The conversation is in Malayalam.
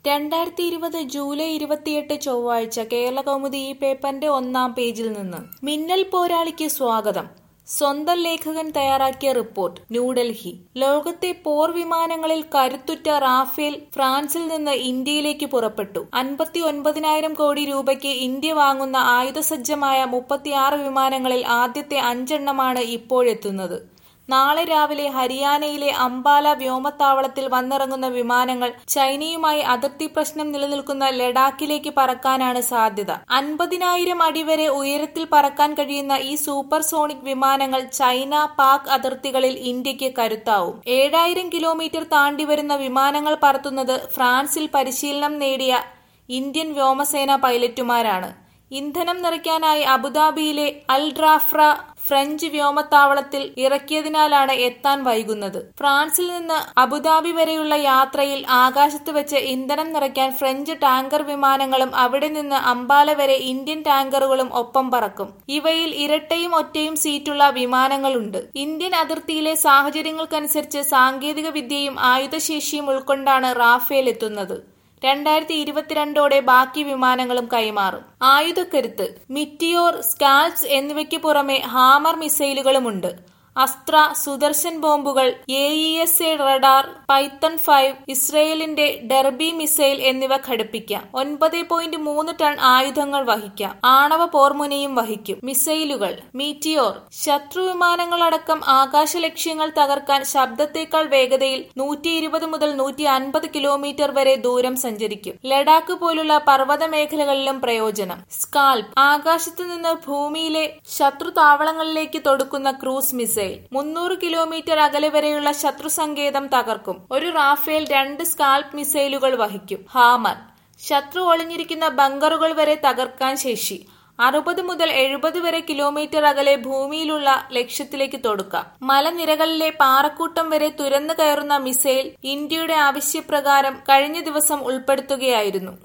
രണ്ടായിരത്തി ഇരുപത് ജൂലൈ ഇരുപത്തിയെട്ട് ചൊവ്വാഴ്ച കേരളകൗമുദി ഈ പേപ്പറിന്റെ ഒന്നാം പേജിൽ നിന്ന് മിന്നൽ പോരാളിക്ക് സ്വാഗതം സ്വന്തം ലേഖകൻ തയ്യാറാക്കിയ റിപ്പോർട്ട് ന്യൂഡൽഹി ലോകത്തെ പോർ വിമാനങ്ങളിൽ കരുത്തുറ്റ റാഫേൽ ഫ്രാൻസിൽ നിന്ന് ഇന്ത്യയിലേക്ക് പുറപ്പെട്ടു അൻപത്തി ഒൻപതിനായിരം കോടി രൂപയ്ക്ക് ഇന്ത്യ വാങ്ങുന്ന ആയുധസജ്ജമായ മുപ്പത്തിയാറ് വിമാനങ്ങളിൽ ആദ്യത്തെ അഞ്ചെണ്ണമാണ് ഇപ്പോഴെത്തുന്നത് നാളെ രാവിലെ ഹരിയാനയിലെ അംബാല വ്യോമത്താവളത്തിൽ വന്നിറങ്ങുന്ന വിമാനങ്ങൾ ചൈനയുമായി അതിർത്തി പ്രശ്നം നിലനിൽക്കുന്ന ലഡാക്കിലേക്ക് പറക്കാനാണ് സാധ്യത അൻപതിനായിരം അടി വരെ ഉയരത്തിൽ പറക്കാൻ കഴിയുന്ന ഈ സൂപ്പർ സോണിക് വിമാനങ്ങൾ ചൈന പാക് അതിർത്തികളിൽ ഇന്ത്യക്ക് കരുത്താവും ഏഴായിരം കിലോമീറ്റർ താണ്ടി വരുന്ന വിമാനങ്ങൾ പറത്തുന്നത് ഫ്രാൻസിൽ പരിശീലനം നേടിയ ഇന്ത്യൻ വ്യോമസേന പൈലറ്റുമാരാണ് ഇന്ധനം നിറയ്ക്കാനായി അബുദാബിയിലെ അൽ ഡ്രാഫ്ര ഫ്രഞ്ച് വ്യോമത്താവളത്തിൽ ഇറക്കിയതിനാലാണ് എത്താൻ വൈകുന്നത് ഫ്രാൻസിൽ നിന്ന് അബുദാബി വരെയുള്ള യാത്രയിൽ ആകാശത്ത് വെച്ച് ഇന്ധനം നിറയ്ക്കാൻ ഫ്രഞ്ച് ടാങ്കർ വിമാനങ്ങളും അവിടെ നിന്ന് അംബാല വരെ ഇന്ത്യൻ ടാങ്കറുകളും ഒപ്പം പറക്കും ഇവയിൽ ഇരട്ടയും ഒറ്റയും സീറ്റുള്ള വിമാനങ്ങളുണ്ട് ഇന്ത്യൻ അതിർത്തിയിലെ സാഹചര്യങ്ങൾക്കനുസരിച്ച് സാങ്കേതിക വിദ്യയും ആയുധശേഷിയും ഉൾക്കൊണ്ടാണ് റാഫേൽ എത്തുന്നത് രണ്ടായിരത്തി ഇരുപത്തിരണ്ടോടെ ബാക്കി വിമാനങ്ങളും കൈമാറും ആയുധക്കരുത്ത് മിറ്റിയോർ സ്കാൽപ്സ് എന്നിവയ്ക്ക് പുറമെ ഹാമർ മിസൈലുകളുമുണ്ട് അസ്ത്ര സുദർശൻ ബോംബുകൾ A E S A radar Python five ഇസ്രയേലിന്റെ ഡെർബി മിസൈൽ എന്നിവ ഘടിപ്പിക്കാം ഒൻപത് പോയിന്റ് മൂന്ന് ടൺ ആയുധങ്ങൾ വഹിക്കാം ആണവ പോർമുനയും വഹിക്കും മിസൈലുകൾ മീറ്റിയോർ ശത്രു വിമാനങ്ങളടക്കം ആകാശ ലക്ഷ്യങ്ങൾ തകർക്കാൻ ശബ്ദത്തേക്കാൾ വേഗതയിൽ നൂറ്റി ഇരുപത് മുതൽ നൂറ്റി അൻപത് കിലോമീറ്റർ വരെ ദൂരം സഞ്ചരിക്കും ലഡാക്ക് പോലുള്ള പർവ്വത മേഖലകളിലും പ്രയോജനം സ്കാൽപ് ആകാശത്തു നിന്ന് ഭൂമിയിലെ ശത്രു താവളങ്ങളിലേക്ക് തൊടുക്കുന്ന ക്രൂസ് മിസൈൽ മുന്നൂറ് കിലോമീറ്റർ അകലെ വരെയുള്ള ശത്രു സങ്കേതം തകർക്കും ഒരു റാഫേൽ രണ്ട് സ്കാൽപ് മിസൈലുകൾ വഹിക്കും ഹാമർ ശത്രു ഒളിഞ്ഞിരിക്കുന്ന ബങ്കറുകൾ വരെ തകർക്കാൻ ശേഷി അറുപത് മുതൽ എഴുപത് വരെ കിലോമീറ്റർ അകലെ ഭൂമിയിലുള്ള ലക്ഷ്യത്തിലേക്ക് തൊടുക്കാം മലനിരകളിലെ പാറക്കൂട്ടം വരെ തുരന്നു കയറുന്ന മിസൈൽ ഇന്ത്യയുടെ ആവശ്യപ്രകാരം കഴിഞ്ഞ ദിവസം ഉൾപ്പെടുത്തുകയായിരുന്നു